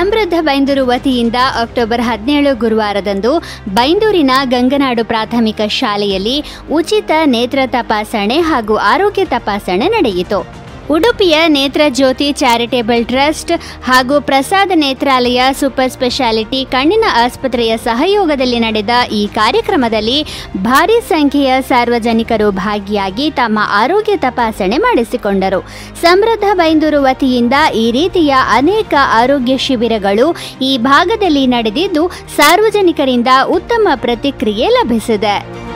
ಸಮೃದ್ಧ ಬೈಂದೂರು ವತಿಯಿಂದ ಅಕ್ಟೋಬರ್ ಹದಿನೇಳು ಗುರುವಾರದಂದು ಬೈಂದೂರಿನ ಗಂಗನಾಡು ಪ್ರಾಥಮಿಕ ಶಾಲೆಯಲ್ಲಿ ಉಚಿತ ನೇತ್ರ ತಪಾಸಣೆ ಹಾಗೂ ಆರೋಗ್ಯ ತಪಾಸಣೆ ನಡೆಯಿತು ಉಡುಪಿಯ ನೇತ್ರಜ್ಯೋತಿ ಚಾರಿಟೇಬಲ್ ಟ್ರಸ್ಟ್ ಹಾಗೂ ಪ್ರಸಾದ ನೇತ್ರಾಲಯ ಸೂಪರ್ ಸ್ಪೆಷಾಲಿಟಿ ಕಣ್ಣಿನ ಆಸ್ಪತ್ರೆಯ ಸಹಯೋಗದಲ್ಲಿ ನಡೆದ ಈ ಕಾರ್ಯಕ್ರಮದಲ್ಲಿ ಭಾರಿ ಸಂಖ್ಯೆಯ ಸಾರ್ವಜನಿಕರು ಭಾಗಿಯಾಗಿ ತಮ್ಮ ಆರೋಗ್ಯ ತಪಾಸಣೆ ಮಾಡಿಸಿಕೊಂಡರು ಸಮೃದ್ಧ ಬೈಂದೂರು ವತಿಯಿಂದ ಈ ರೀತಿಯ ಅನೇಕ ಆರೋಗ್ಯ ಶಿಬಿರಗಳು ಈ ಭಾಗದಲ್ಲಿ ನಡೆದಿದ್ದು ಸಾರ್ವಜನಿಕರಿಂದ ಉತ್ತಮ ಪ್ರತಿಕ್ರಿಯೆ ಲಭಿಸಿದೆ